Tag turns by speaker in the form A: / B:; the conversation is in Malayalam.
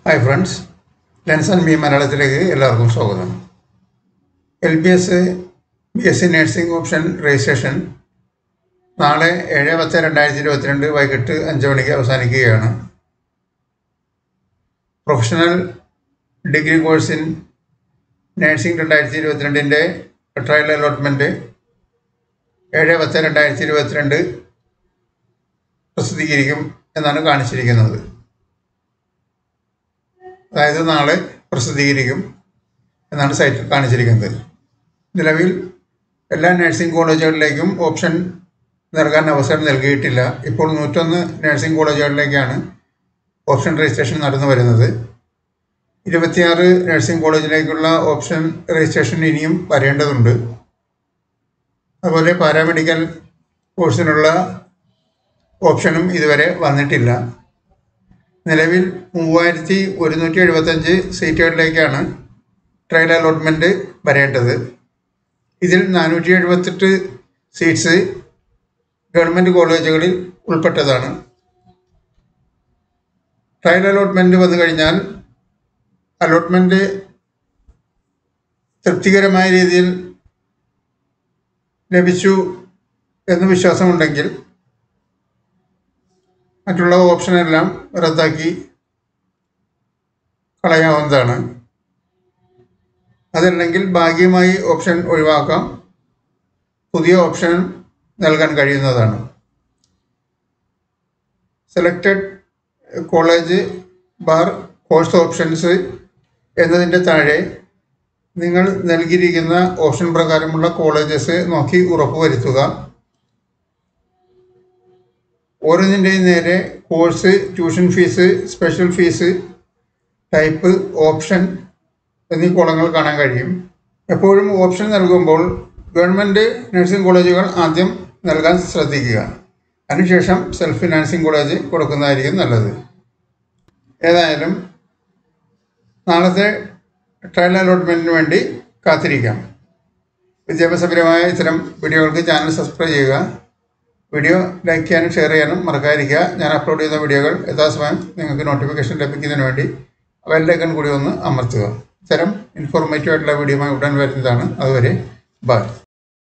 A: hi friends lens and me മലയാളത്തിലേക്ക് എല്ലാവർക്കും സ്വാഗതം L B S B S C nursing option registration നാളെ ഏഴ് പത്ത് രണ്ടായിരത്തി ഇരുപത്തിരണ്ട് വൈകിട്ട് അഞ്ച് മണിക്ക് അവസാനിക്കുകയാണ് professional degree course in nursing രണ്ടായിരത്തി ഇരുപത്തിരണ്ടിൻ്റെ ട്രയൽ അലോട്ട്മെൻറ്റ് ഏഴ് പത്ത് രണ്ടായിരത്തി ഇരുപത്തിരണ്ട് പ്രസിദ്ധീകരിക്കും എന്നാണ് കാണിച്ചിരിക്കുന്നത് അതായത് നാളെ പ്രസിദ്ധീകരിക്കും എന്നാണ് സൈറ്റിൽ കാണിച്ചിരിക്കുന്നത് നിലവിൽ എല്ലാ നഴ്സിംഗ് കോളേജുകളിലേക്കും ഓപ്ഷൻ നൽകാൻ അവസരം നൽകിയിട്ടില്ല ഇപ്പോൾ നൂറ്റൊന്ന് നഴ്സിംഗ് കോളേജുകളിലേക്കാണ് ഓപ്ഷൻ രജിസ്ട്രേഷൻ നടന്നു വരുന്നത് ഇരുപത്തിയാറ് നഴ്സിംഗ് കോളേജിലേക്കുള്ള ഓപ്ഷൻ രജിസ്ട്രേഷൻ ഇനിയും വരേണ്ടതുണ്ട് അതുപോലെ പാരാമെഡിക്കൽ കോഴ്സിനുള്ള ഓപ്ഷനും ഇതുവരെ വന്നിട്ടില്ല നിലവിൽ മൂവായിരത്തി ഒരുന്നൂറ്റി എഴുപത്തഞ്ച് സീറ്റുകളിലേക്കാണ് ട്രയൽ അലോട്ട്മെൻറ്റ് വരേണ്ടത് ഇതിൽ നാനൂറ്റി എഴുപത്തെട്ട് സീറ്റ്സ് ഗവൺമെൻറ് കോളേജുകളിൽ ഉൾപ്പെട്ടതാണ് ട്രയൽ അലോട്ട്മെൻറ്റ് വന്നു കഴിഞ്ഞാൽ അലോട്ട്മെൻറ്റ് തൃപ്തികരമായ രീതിയിൽ ലഭിച്ചു എന്ന് വിശ്വാസമുണ്ടെങ്കിൽ മറ്റുള്ള ഓപ്ഷനെല്ലാം റദ്ദാക്കി കളയാവുന്നതാണ് അതല്ലെങ്കിൽ ഭാഗ്യമായി ഓപ്ഷൻ ഒഴിവാക്കാം പുതിയ ഓപ്ഷൻ നൽകാൻ കഴിയുന്നതാണ് selected college bar course options എന്നതിൻ്റെ താഴെ നിങ്ങൾ നൽകിയിരിക്കുന്ന ഓപ്ഷൻ പ്രകാരമുള്ള കോളേജസ് നോക്കി ഉറപ്പുവരുത്തുക ഓരോന്നിൻ്റെയും നേരെ course tuition fee special fee type option എന്നീ കോളങ്ങൾ കാണാൻ കഴിയും എപ്പോഴും ഓപ്ഷൻ നൽകുമ്പോൾ ഗവൺമെൻറ് നഴ്സിംഗ് കോളേജുകൾ ആദ്യം നൽകാൻ ശ്രദ്ധിക്കുക അതിനുശേഷം സെൽഫ് ഫിനാൻസിങ് കോളേജ് കൊടുക്കുന്നതായിരിക്കും നല്ലത് ഏതായാലും നാളത്തെ ട്രയൽ അലോട്ട്മെൻറ്റിന് വേണ്ടി കാത്തിരിക്കാം വിദ്യാഭ്യാസപരമായ ഇത്തരം വീഡിയോകൾക്ക് ചാനൽ സബ്സ്ക്രൈബ് ചെയ്യുക വീഡിയോ ലൈക്ക് ചെയ്യാനും ഷെയർ ചെയ്യാനും മറക്കാതിരിക്കുക ഞാൻ അപ്ലോഡ് ചെയ്യുന്ന വീഡിയോകൾ യഥാസമയം നിങ്ങൾക്ക് നോട്ടിഫിക്കേഷൻ ലഭിക്കുന്നതിന് വേണ്ടി ബെല്ലൈക്കൺ കൂടി ഒന്ന് അമർത്തുക ഇത്തരം ഇൻഫോർമേറ്റീവ് ആയിട്ടുള്ള വീഡിയോയുമായി ഉടൻ വരുന്നതാണ് അതുവരെ ബൈ